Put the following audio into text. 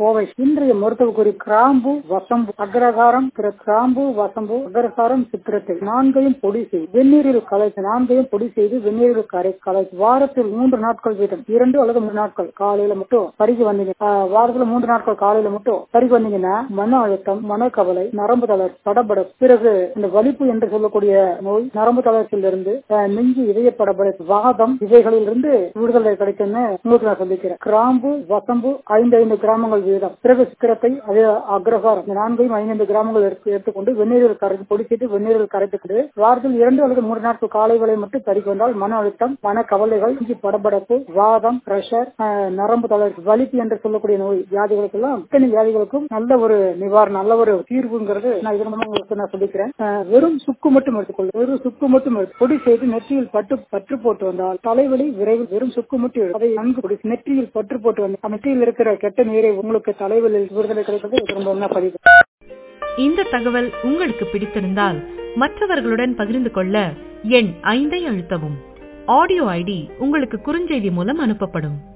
கோவை இன்றைய மருத்துவ குறி கிராம்பு வசம்பு அக்ரகாரம் கிர- கிராம்பு வசம்பு அக்ரகாரம் சித்திரத்தை நான்கையும் பொடி செய்து வெந்நீரில் கலைத்து நான்கையும் பொடி செய்து வெந்நீரில் கரை கலைத்து வாரத்தில் மூன்று நாட்கள் வீதம் இரண்டு அல்லது மூணு நாட்கள் காலையில மட்டும் பருகி வந்தீங்க ஆஹ், வாரத்துல மூன்று நாட்கள் காலையில மட்டும் பருகி வந்தீங்கன்னா மன அழுத்தம் மனக்கவலை நரம்பு தளர் படபட பிறகு இந்த வலிப்பு என்று சொல்லக்கூடிய நோய் நரம்பு தளர்ச்சியிலிருந்து ஆஹ், நெஞ்சு இதய படபட வாதம் இவைகளிலிருந்து விடுதலை கிடைக்கும்னு உங்களுக்கு நான் சொல்லிக்கிறேன் கிராம்பு வசம்பு ஐந்து ஐந்து கிராமங்கள் வீதம் பிறகு சித்திரத்தை அதே அக்ரகாரம் இந்த நான்கையும் ஐந்து கிராமங்கள் எடுத்து எடுத்துக்கொண்டு வெந்நீரில் கரைத்து பொடிச்சிட்டு வெந்நீரில் கரைத்துக்கொண்டு வாரத்தில் இரண்டு அல்லது மூன்று நாட்கள் காலை வேலை மட்டும் பறிக்கு வந்தால் மன அழுத்தம் மன கவலைகள் நெஞ்சு படபடப்பு வாதம் பிரஷர் நரம்பு தளர்ச்சி வலிப்பு என்று சொல்லக்கூடிய நோய் வியாதிகளுக்கெல்லாம் இத்தனை வியாதிகளுக்கும் நல்ல ஒரு நிவாரணம் நல்ல ஒரு தீர்வுங்கிறது நான் இதன் மூலம் உங்களுக்கு நான் சொல்லிக்கிறேன் அஹ், வெறும் சுக்கு மட்டும் எடுத்துக்கொள்ளும் வெறும் சுக்கு மட்டும் எடுத்து பொடி செய்து நெற்றியில் பட்டு பற்று போட்டு வந்தால் தலைவலி விரைவில் வெறும் சுக்கு மட்டும் எடுத்து அதை நன்கு பொடி நெற்றியில் பற்று போட்டு வந்து அந்த நெற்றியில் இருக்கிற கெட்ட நீரை உங்களுக்கு தலைவலி விடுதலை கிடைக்கிறது இது ரொம்ப என்ன பதிவு இந்த தகவல் உங்களுக்கு பிடித்திருந்தால் மற்றவர்களுடன் பகிர்ந்து கொள்ள எண் ஐந்தை அழுத்தவும் ஆடியோ ஐடி உங்களுக்கு குறுஞ்செய்தி மூலம் அனுப்பப்படும்